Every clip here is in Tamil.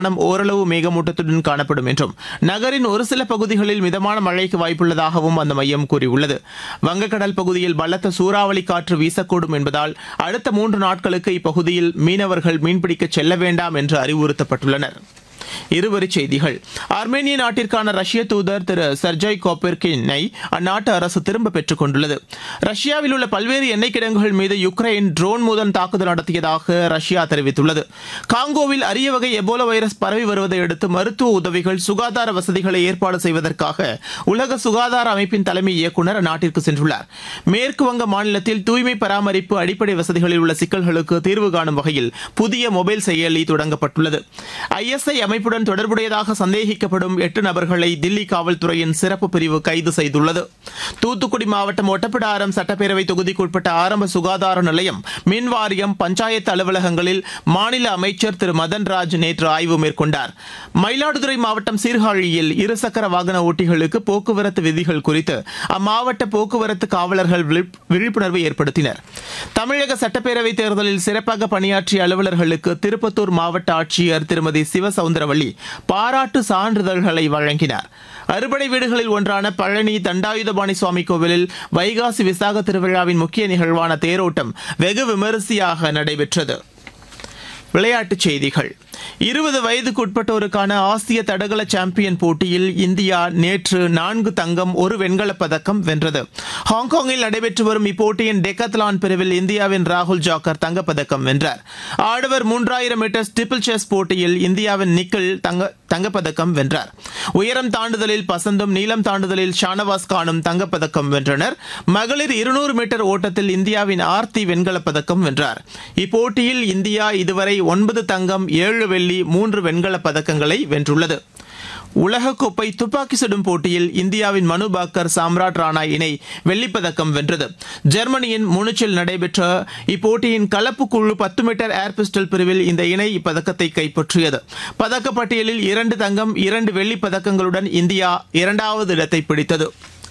வானம் ஓரளவு மேகமூட்டத்துடன் காணப்படும் என்றும் நகரின் ஒரு சில பகுதிகளில் மிதமான மழைக்கு வாய்ப்புள்ளதாகவும் அந்த மையம் கூறியுள்ளது வங்கக்கடல் பகுதியில் பலத்த சூறாவளி காற்று வீசக்கூடும் என்பதால் அடுத்த மூன்று நாட்களுக்கு இப்பகுதியில் மீனவர்கள் மீன்பிடிக்க செல்ல வேண்டாம் என்று அறிவுறுத்தப்பட்டுள்ளனர் இருவரிச் செய்திகள் ஆர்மேனிய நாட்டிற்கான ரஷ்ய தூதர் திரு சர்ஜய் கோப்பெர்கினை அந்நாட்டு அரசு திரும்ப பெற்றுக் கொண்டுள்ளது ரஷ்யாவில் உள்ள பல்வேறு எண்ணெய் கிடங்குகள் மீது யுக்ரைன் ட்ரோன் மூலம் தாக்குதல் நடத்தியதாக ரஷ்யா தெரிவித்துள்ளது காங்கோவில் அரிய வகை எபோலா வைரஸ் பரவி வருவதை அடுத்து மருத்துவ உதவிகள் சுகாதார வசதிகளை ஏற்பாடு செய்வதற்காக உலக சுகாதார அமைப்பின் தலைமை இயக்குநர் அந்நாட்டிற்கு சென்றுள்ளார் மேற்கு வங்க மாநிலத்தில் தூய்மை பராமரிப்பு அடிப்படை வசதிகளில் உள்ள சிக்கல்களுக்கு தீர்வு காணும் வகையில் புதிய மொபைல் செயலி தொடங்கப்பட்டுள்ளது ஐஎஸ்ஐ அமைப்புடன் தொடர்புடையதாக சந்தேகிக்கப்படும் எட்டு நபர்களை தில்லி காவல்துறையின் சிறப்பு பிரிவு கைது செய்துள்ளது தூத்துக்குடி மாவட்டம் ஒட்டப்பிடாரம் சட்டப்பேரவை தொகுதிக்குட்பட்ட ஆரம்ப சுகாதார நிலையம் மின் வாரியம் பஞ்சாயத்து அலுவலகங்களில் மாநில அமைச்சர் திரு மதன்ராஜ் நேற்று ஆய்வு மேற்கொண்டார் மயிலாடுதுறை மாவட்டம் சீர்காழியில் இருசக்கர வாகன ஓட்டிகளுக்கு போக்குவரத்து விதிகள் குறித்து அம்மாவட்ட போக்குவரத்து காவலர்கள் விழிப்- விழிப்புணர்வு ஏற்படுத்தினர் தமிழக சட்டப்பேரவை தேர்தலில் சிறப்பாக பணியாற்றிய அலுவலர்களுக்கு திருப்பத்தூர் மாவட்ட ஆட்சியர் திருமதி சிவசவுந்தரவள்ளி பாராட்டு சான்றிதழ்களை வழங்கினார் அறுபடை வீடுகளில் ஒன்றான பழனி தண்டாயுதபாணி சுவாமி கோவிலில் வைகாசி விசாக திருவிழாவின் முக்கிய நிகழ்வான தேரோட்டம் வெகு விமரிசையாக நடைபெற்றது விளையாட்டுச் செய்திகள் இருபது வயதுக்குட்பட்டோருக்கான ஆசிய தடகள சாம்பியன் போட்டியில் இந்தியா நேற்று நான்கு தங்கம் ஒரு வெண்கலப் பதக்கம் வென்றது ஹாங்காங்கில் நடைபெற்று வரும் இப்போட்டியின் டெக்கத்லான் பிரிவில் இந்தியாவின் ராகுல் ஜாக்கர் தங்கப்பதக்கம் வென்றார் ஆடவர் மூன்றாயிரம் மீட்டர் ஸ்டிப்பிள் செஸ் போட்டியில் இந்தியாவின் நிக்கில் தங்க தங்கப்பதக்கம் வென்றார் உயரம் தாண்டுதலில் பசந்தும் நீளம் தாண்டுதலில் ஷானவாஸ் கானும் தங்கப்பதக்கம் வென்றனர் மகளிர் இருநூறு மீட்டர் ஓட்டத்தில் இந்தியாவின் ஆர்த்தி வெண்கலப் பதக்கம் வென்றார் இப்போட்டியில் இந்தியா இதுவரை ஒன்பது தங்கம் ஏழு வெள்ளி மூன்று வெண்கலப் பதக்கங்களை வென்றுள்ளது உலகக்கோப்பை துப்பாக்கி சுடும் போட்டியில் இந்தியாவின் மனு பாக்கர் சாம்ராட் ராணா இணை வெள்ளிப்பதக்கம் வென்றது ஜெர்மனியின் முனிச்சில் நடைபெற்ற இப்போட்டியின் கலப்பு குழு பத்து மீட்டர் ஏர் பிஸ்டல் பிரிவில் இந்த இணை இப்பதக்கத்தை கைப்பற்றியது பதக்கப்பட்டியலில் இரண்டு தங்கம் இரண்டு வெள்ளிப் பதக்கங்களுடன் இந்தியா இரண்டாவது இடத்தை பிடித்தது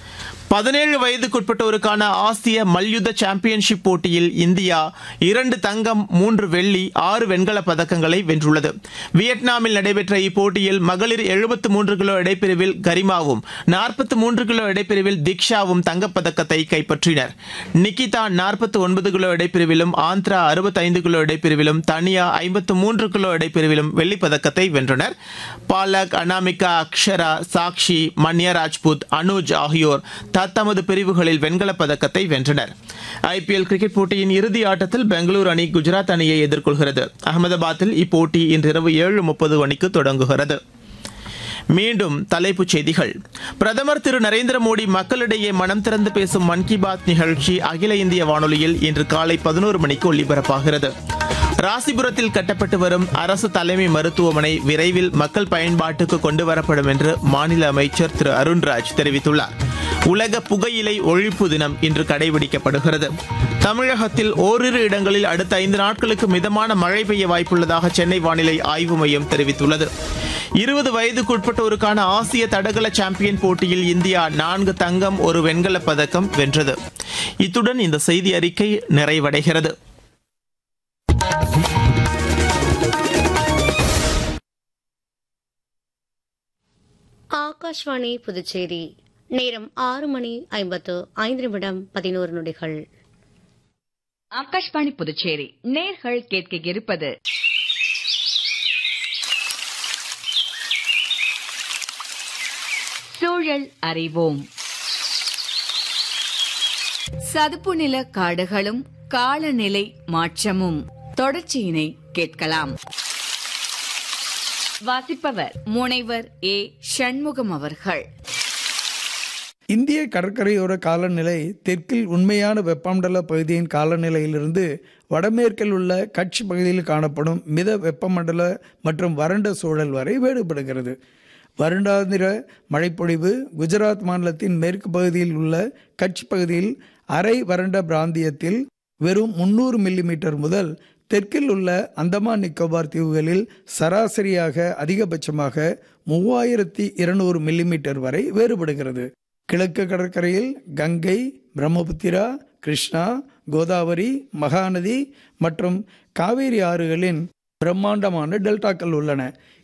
பதினேழு வயதுக்குட்பட்டோருக்கான ஆசிய மல்யுத்த சாம்பியன்ஷிப் போட்டியில் இந்தியா இரண்டு தங்கம் மூன்று வெள்ளி ஆறு வெண்கலப் பதக்கங்களை வென்றுள்ளது வியட்நாமில் நடைபெற்ற இப்போட்டியில் மகளிர் 73 மூன்று கிலோ எடைப்பிரிவில் கரிமாவும் 43 மூன்று கிலோ எடைப்பிரிவில் திக்ஷாவும் தங்கப்பதக்கத்தை கைப்பற்றினர் நிகிதா 49 ஒன்பது கிலோ எடைப்பிரிவிலும் ஆந்திரா 65 கிலோ எடைப்பிரிவிலும் தனியா 53 மூன்று கிலோ எடைப்பிரிவிலும் வெள்ளிப் பதக்கத்தை வென்றனர் பாலக் அனாமிகா அக்ஷரா சாக்ஷி மன்யா ராஜ்புத் அனுஜ் ஆகியோர் தத்தமது பிரிவுகளில் வெண்கலப் பதக்கத்தை வென்றனர் ஐபிஎல் கிரிக்கெட் போட்டியின் இறுதி ஆட்டத்தில் பெங்களூரு அணி குஜராத் அணியை எதிர்கொள்கிறது அகமதாபாத்தில் இப்போட்டி இன்றிரவு ஏழு முப்பது மணிக்கு தொடங்குகிறது மீண்டும் தலைப்புச் செய்திகள் பிரதமர் திரு நரேந்திர மோடி மக்களிடையே மனம் திறந்து பேசும் மன் கி பாத் நிகழ்ச்சி அகில இந்திய வானொலியில் இன்று காலை பதினோரு மணிக்கு ஒலிபரப்பாகிறது ராசிபுரத்தில் கட்டப்பட்டு வரும் அரசு தலைமை மருத்துவமனை விரைவில் மக்கள் பயன்பாட்டுக்கு கொண்டு வரப்படும் என்று மாநில அமைச்சர் திரு அருண்ராஜ் தெரிவித்துள்ளார் உலக புகையிலை ஒழிப்பு தினம் இன்று கடைபிடிக்கப்படுகிறது தமிழகத்தில் ஓரிரு இடங்களில் அடுத்த ஐந்து நாட்களுக்கு மிதமான மழை பெய்ய வாய்ப்புள்ளதாக சென்னை வானிலை ஆய்வு மையம் தெரிவித்துள்ளது இருபது வயதுக்குட்பட்டோருக்கான ஆசிய தடகள சாம்பியன் போட்டியில் இந்தியா நான்கு தங்கம் ஒரு வெண்கலப் பதக்கம் வென்றது இத்துடன் இந்த செய்தி அறிக்கை நிறைவடைகிறது ஆகாஷ்வாணி புதுச்சேரி நேரம் ஆறு மணி ஐம்பத்து ஐந்து நிமிடம் பதினோரு நொடிகள் ஆகாஷ்வாணி புதுச்சேரி நேர்கள் கேட்க இருப்பது சூழல் அறிவோம் சதுப்பு நில காடுகளும் காலநிலை மாற்றமும் தொடர்ச்சியினை கேட்கலாம் வாசிப்பவர் முனைவர் ஏ சண்முகம் அவர்கள் இந்திய கடற்கரையோர காலநிலை தெற்கில் உண்மையான வெப்பமண்டல பகுதியின் காலநிலையிலிருந்து வடமேற்கில் உள்ள கட்ச் பகுதியில் காணப்படும் மித வெப்பமண்டல மற்றும் வறண்ட சூழல் வரை வேறுபடுகிறது வருடாந்திர மழைப்பொழிவு குஜராத் மாநிலத்தின் மேற்கு பகுதியில் உள்ள கட்ச் பகுதியில் அரை வறண்ட பிராந்தியத்தில் வெறும் முன்னூறு மில்லிமீட்டர் முதல் தெற்கில் உள்ள அந்தமான் நிக்கோபார் தீவுகளில் சராசரியாக அதிகபட்சமாக மூவாயிரத்தி இருநூறு மில்லிமீட்டர் வரை வேறுபடுகிறது கிழக்கு கடற்கரையில் கங்கை பிரம்மபுத்திரா கிருஷ்ணா கோதாவரி மகாநதி மற்றும் காவேரி ஆறுகளின் பிரம்மாண்டமான டெல்டாக்கள் உள்ளன